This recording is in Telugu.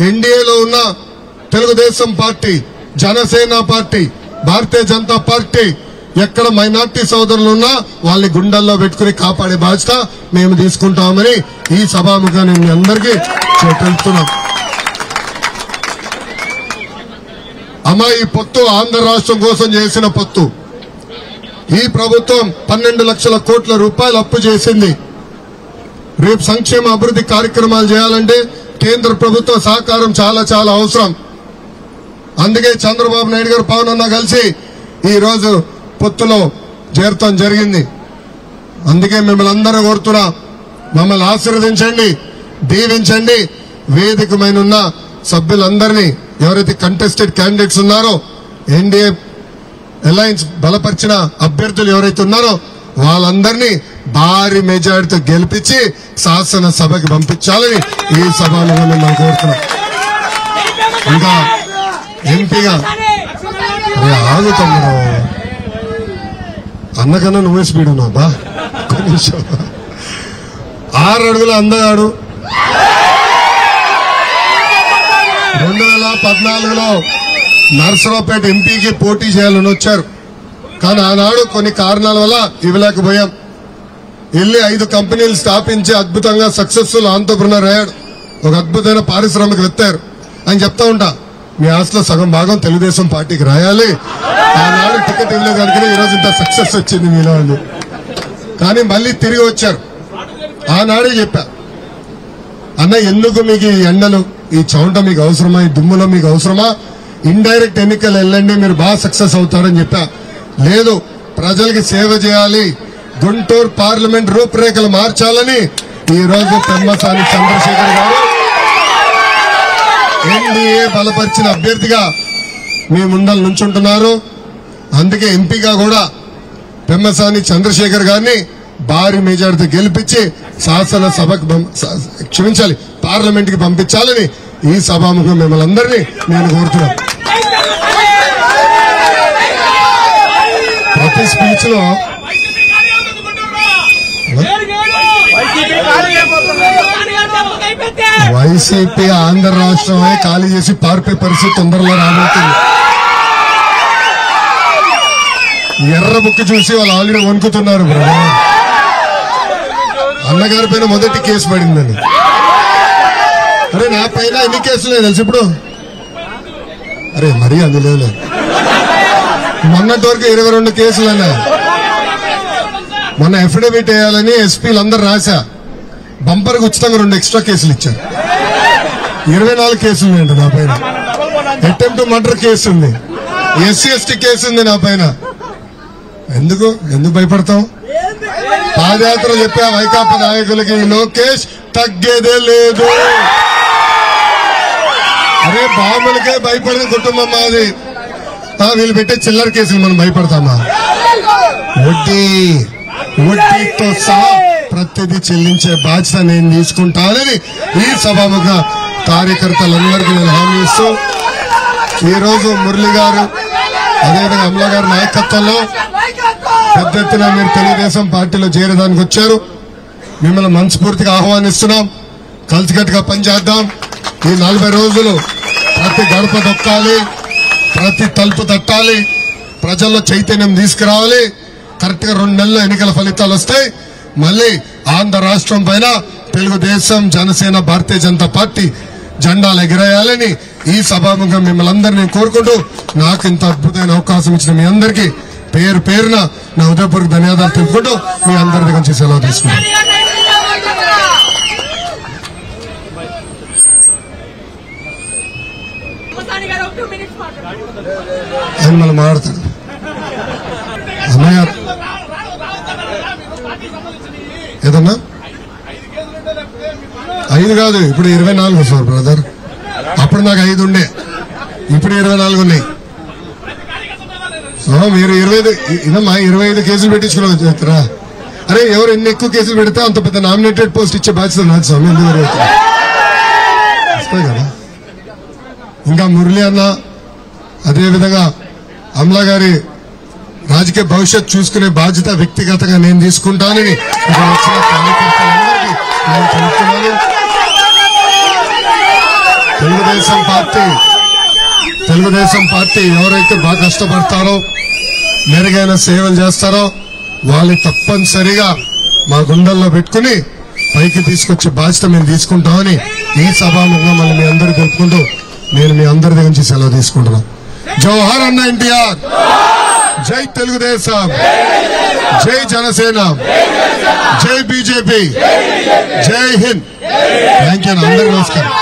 ఎన్డీఏలో ఉన్న Telugu Desam party Janasena party Bharatiya Janata party ఎక్కడ మైనార్టీ సోదరులు ఉన్నా వాళ్ళని గుండెల్లో పెట్టుకుని కాపాడే బాధ్యత మేము తీసుకుంటామని ఈ సభాముఖంగా నేను మీ అందరికీ తెలుపుతున్నాం అమ్మా ఈ పొత్తు ఆంధ్ర రాష్ట్రం కోసం చేసిన పొత్తు ఈ ప్రభుత్వం పన్నెండు లక్షల కోట్ల రూపాయలు అప్పు చేసింది రేపు సంక్షేమ అభివృద్ధి కార్యక్రమాలు చేయాలంటే కేంద్ర ప్రభుత్వ సహకారం చాలా చాలా అవసరం అందుకే చంద్రబాబు నాయుడు గారు పవన్ అన్న కలిసి ఈ రోజు పొత్తులో చేరటం జరిగింది అందుకే మిమ్మల్ని అందరూ కోరుతున్నా మమ్మల్ని ఆశీర్వదించండి దీవించండి వేదికమైన ఉన్న సభ్యులందరినీ ఎవరైతే కంటెస్టెడ్ క్యాండిడేట్స్ ఉన్నారో ఎన్డీఏ అలయన్స్ బలపరిచిన అభ్యర్థులు ఎవరైతే ఉన్నారో వాళ్ళందరినీ భారీ మెజారిటీతో గెలిపించి శాసనసభకి పంపించాలని ఈ సభలో మిమ్మల్ని కోరుతున్నాం ఇంకా ఎంపీగా అరే ఆగు తమ్ముడు అన్నకన్నా నువ్వే స్పీడ్ ఉన్నావు బా ఒక్క నిమిషం. ఆరు అడుగుల అందగాడు రెండు వేల పద్నాలుగులో నర్సరావుపేట ఎంపీకి పోటీ చేయాలని వచ్చారు కానీ ఆనాడు కొన్ని కారణాల వల్ల ఇవ్వలేకపోయాం వెళ్ళి ఐదు కంపెనీలు స్థాపించి అద్భుతంగా సక్సెస్ఫుల్ ఆంటర్ప్రినర్ అయ్యాడు ఒక అద్భుతమైన పారిశ్రామికవేత్త అయ్యారు ఆయన చెప్తా ఉంటా మీ ఆస్తిలో సగం భాగం తెలుగుదేశం పార్టీకి రాయాలి ఆనాడు టికెట్ ఇవ్వలేదు కనుక ఈ రోజు ఇంత సక్సెస్ వచ్చింది మీలో అని కానీ మళ్ళీ తిరిగి వచ్చారు ఆనాడే చెప్పా అన్న ఎందుకు మీకు ఈ ఎండలు ఈ చౌంట మీకు అవసరమా ఈ దుమ్ములో మీకు అవసరమా ఇండైరెక్ట్ ఎన్నికలు వెళ్ళండి మీరు బాగా సక్సెస్ అవుతారని చెప్పా లేదు ప్రజలకి సేవ చేయాలి గుంటూరు పార్లమెంట్ రూపురేఖలు మార్చాలని ఈ రోజు పెమ్మసాని చంద్రశేఖర్ గారు ఎన్డీఏ బలపరిచిన అభ్యర్థిగా మీ ముందర నుంచుంటున్నారు అందుకే ఎంపీగా కూడా పెమ్మసాని చంద్రశేఖర్ గారిని భారీ మెజార్టీతో గెలిపించి శాసనసభకు పం- స- క్షమించాలి పార్లమెంట్ కి పంపించాలని ఈ సభాముఖం మిమ్మల్ని అందరినీ నేను కోరుతున్నాను ప్రతి స్పీచ్ లో వైసీపీ ఆంధ్ర రాష్ట్రమే ఖాళీ చేసి పారిపోయే పరిస్థితి తొందరలో రాబోతుంది ఎర్ర బుక్ చూసి వాళ్ళు ఆల్రెడీ వణుకుతున్నారు బ్రదర్ అన్నగారి పైన మొదటి కేసు పడిందని అరే నా పైన ఎన్ని కేసులు తెలుసు ఇప్పుడు అరే మరీ అందులో మొన్నటి వరకు ఇరవై రెండు కేసులు అన్నా మొన్న అఫిడవిట్ వేయాలని ఎస్పీలు అందరు రాశా బంపర్కి ఉచితంగా రెండు ఎక్స్ట్రా కేసులు ఇచ్చారు ఇరవై నాలుగు కేసులు ఉన్నాయండి నా పైన అటెంప్ట్ మర్డర్ కేసు ఉంది ఎస్సీ ఎస్టీ కేసు ఉంది నా పైన ఎందుకు ఎందుకు భయపడతాం పాదయాత్ర చెప్పా వైకాపా నాయకులకి లోకేష్ తగ్గేదే లేదు అరే బాంబులకే భయపడిన కుటుంబం మాది ఆ, వీళ్ళు పెట్టే చిల్లర కేసులు మనం భయపడతామా వడ్డీ వడ్డీతో సహా ప్రతిదీ చెల్లించే బాధ్యత నేను తీసుకుంటానని ఈ సభాముఖ కార్యకర్తలందరికీ నేను హామీ ఇస్తూ ఈ రోజు మురళి గారు అదేవిధంగా అమల గారి నాయకత్వంలో పెద్ద ఎత్తున మీరు తెలుగుదేశం పార్టీలో చేరడానికి వచ్చారు మిమ్మల్ని మనస్ఫూర్తిగా ఆహ్వానిస్తున్నాం కలిసికట్టుగా పనిచేద్దాం ఈ నలభై రోజులు ప్రతి గడప దొక్కాలి ప్రతి తలుపు తట్టాలి ప్రజల్లో చైతన్యం తీసుకురావాలి కరెక్ట్ గా రెండు నెలల్లో ఎన్నికల ఫలితాలు వస్తాయి మళ్ళీ ఆంధ్ర రాష్ట్రం పైన తెలుగుదేశం జనసేన భారతీయ జనతా పార్టీ జెండాలు ఎగిరేయాలని ఈ సభాముఖం మిమ్మల్ని అందరినీ కోరుకుంటూ నాకు ఇంత అద్భుతమైన అవకాశం ఇచ్చిన మీ అందరికీ పేరు పేరున నా ఉదయపూర్వక ధన్యవాదాలు తెలుపుకుంటూ మీ అందరి దగ్గర నుంచి సెలవు తీసుకుంటాను ఆయన మళ్ళీ మాట్లాడతాడు అన్నయ్య ఏదన్నా ఐదు కాదు ఇప్పుడు ఇరవై నాలుగు సార్ బ్రదర్ అప్పుడు నాకు ఐదు ఉండే ఇప్పుడు ఇరవై నాలుగు ఉన్నాయి సో మీరు ఇరవై ఐదు ఇదమ్మా ఇరవై ఐదు కేసులు పెట్టించుకున్నా అరే ఎవరు ఎన్ని ఎక్కువ కేసులు పెడితే అంత పెద్ద నామినేటెడ్ పోస్ట్ ఇచ్చే బాధ్యత నాది స్వామి ఎందుకు జరుగుతుంది? వస్తాయి కదా ఇంకా మురళి అన్న అదేవిధంగా అమలా గారి రాజకీయ భవిష్యత్ చూసుకునే బాధ్యత వ్యక్తిగతంగా నేను తీసుకుంటానని ఇక్కడ వచ్చిన కార్యకర్తలందరికీ నేను తెలుపుతున్నాను తెలుగుదేశం పార్టీ తెలుగుదేశం పార్టీ ఎవరైతే బాగా కష్టపడతారో మెరుగైన సేవలు చేస్తారో వాళ్ళు తప్పనిసరిగా మా గుండెల్లో పెట్టుకుని పైకి తీసుకొచ్చే బాధ్యత మేము తీసుకుంటామని ఈ సభాముఖంగా మళ్ళీ మీ అందరూ తెలుపుకుంటూ నేను మీ అందరి దగ్గర నుంచి సెలవు తీసుకుంటున్నాను జవహర్ అన్న ఎన్టీఆర్ జై తెలుగుదేశం జై జనసేన జై బీజేపీ జై హింద్ థ్యాంక్ యూ అందరికీ నమస్కారం